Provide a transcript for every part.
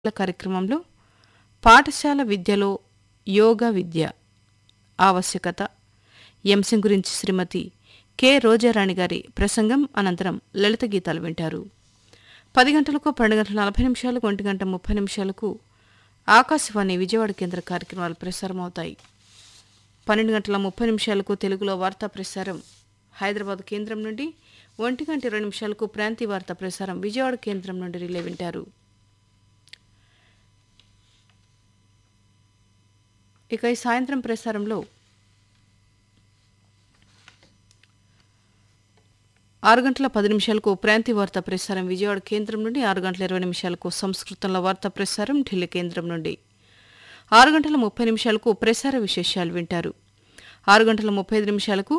కార్యక్రమంలో పాఠశాల విద్యలో యోగా విద్య ఆవశ్యకత ఈ అంశం గురించి శ్రీమతి కె రోజారాణి గారి ప్రసంగం అనంతరం లలిత గీతాలు వింటారు పది గంటలకు పన్నెండు గంటల నలభై నిమిషాలకు ఒంటి గంట ముప్పై నిమిషాలకు ఆకాశవాణి విజయవాడ కేంద్ర కార్యక్రమాలు ప్రసారమవుతాయి పన్నెండు గంటల ముప్పై నిమిషాలకు తెలుగులో వార్తా ప్రసారం హైదరాబాద్ కేంద్రం నుండి ఒంటి గంట ఇరవై నిమిషాలకు ప్రాంతీయ వార్తా ప్రసారం విజయవాడ కేంద్రం నుండి రిలే వింటారు ఇక ఈ సాయంత్రం ప్రసారంలో ఆరు గంటల పది నిమిషాలకు ప్రాంతీయ వార్తా ప్రసారం విజయవాడ కేంద్రం నుండి ఆరు గంటల ఇరవై నిమిషాలకు సంస్కృతంలో వార్తా ప్రసారం ఢిల్లీ కేంద్రం నుండి ఆరు గంటల ముప్పై నిమిషాలకు ప్రసార విశేషాలు వింటారు ఆరు గంటల ముప్పై ఐదు నిమిషాలకు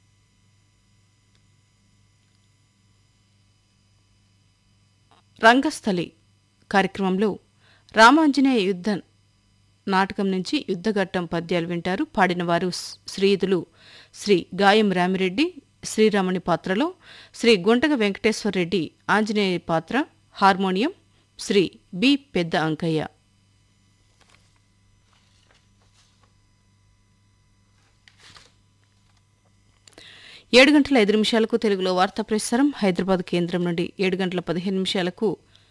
రంగస్థలి కార్యక్రమంలో రామాంజనేయ యుద్ధ నాటకం నుంచి యుద్ధఘట్టం పద్యాలు వింటారు పాడినవారు శ్రీయుతులు శ్రీ గాయం రామిరెడ్డి శ్రీరాముని పాత్రలో శ్రీ గుంటగ వెంకటేశ్వర రెడ్డి ఆంజనేయ పాత్ర హార్మోనియం శ్రీ బి పెద్ద అంకయ్య ఏడు గంటల ఐదు నిమిషాలకు తెలుగులో వార్తా ప్రసారం హైదరాబాద్ కేంద్రం నుండి ఏడు గంటల పదిహేను నిమిషాలకు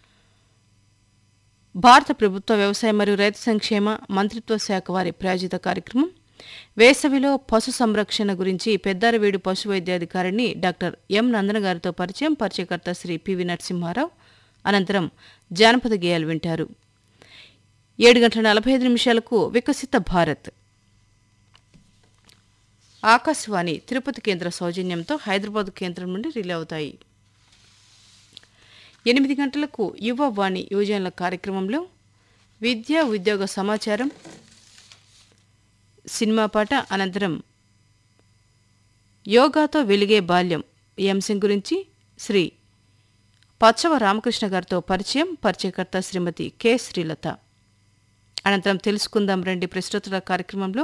భారత ప్రభుత్వ వ్యవసాయ మరియు రైతు సంక్షేమ మంత్రిత్వ శాఖ వారి ప్రాయోజిత కార్యక్రమం వేసవిలో పశు సంరక్షణ గురించి పెద్దారవీడు పశు వైద్యాధికారిని డాక్టర్ ఎం నందన గారితో పరిచయం పరిచయకర్త శ్రీ పివి నరసింహారావు అనంతరం జానపద గేయాలు వింటారు ఏడు గంటల నలభై ఐదు నిమిషాలకు వికసిత భారత్ ఆకాశవాణి తిరుపతి కేంద్ర సౌజన్యంతో హైదరాబాద్ కేంద్రం నుండి రిలే అవుతాయి ఎనిమిది గంటలకు యువ వాణి యువజనుల కార్యక్రమంలో విద్యా ఉద్యోగ సమాచారం సినిమా పాట అనంతరం యోగాతో వెలిగే బాల్యం ఈ అంశం గురించి శ్రీ పచ్చవ రామకృష్ణ గారితో పరిచయం పరిచయకర్త శ్రీమతి కె శ్రీలత అనంతరం తెలుసుకుందాం రండి ప్రస్తుత కార్యక్రమంలో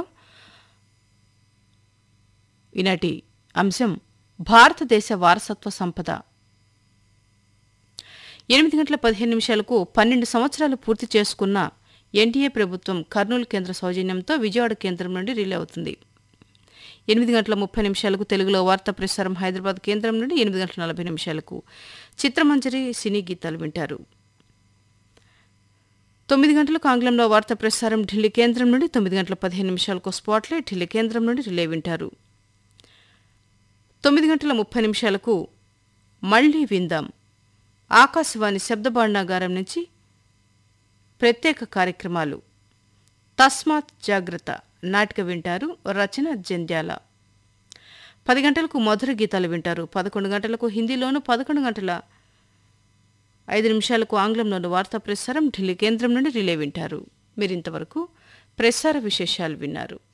ఈనాటి అంశం భారతదేశ వారసత్వ సంపద ఎనిమిది గంటల పదిహేను నిమిషాలకు పన్నెండు సంవత్సరాలు పూర్తి చేసుకున్న ఎన్డీఏ ప్రభుత్వం కర్నూలు కేంద్ర సౌజన్యంతో విజయవాడ కేంద్రం నుండి రిలే అవుతుంది ఎనిమిది గంటల ముప్పై నిమిషాలకు తెలుగులో వార్తా ప్రసారం హైదరాబాద్ కేంద్రం నుండి ఎనిమిది గంటల నలభై నిమిషాలకు చిత్రమంజరి సినీ గీతాలు వింటారు తొమ్మిది గంటలకు ఆంగ్లంలో వార్తా ప్రసారం ఢిల్లీ కేంద్రం నుండి తొమ్మిది గంటల పదిహేను నిమిషాలకు స్పాట్లైట్ ఢిల్లీ కేంద్రం నుండి రిలే వింటారు తొమ్మిది గంటల ముప్పై నిమిషాలకు మళ్లీ విందాం ఆకాశవాణి శబ్దభాండాగారం నుంచి ప్రత్యేక కార్యక్రమాలు తస్మాత్ జాగ్రత్త నాటిక వింటారు రచన జంధ్యాల పది గంటలకు మధుర గీతాలు వింటారు పదకొండు గంటలకు హిందీలోను పదకొండు గంటల ఐదు నిమిషాలకు ఆంగ్లంలోను వార్తా ప్రసారం ఢిల్లీ కేంద్రం నుండి రిలే వింటారు మీరింతవరకు ప్రసార విశేషాలు విన్నారు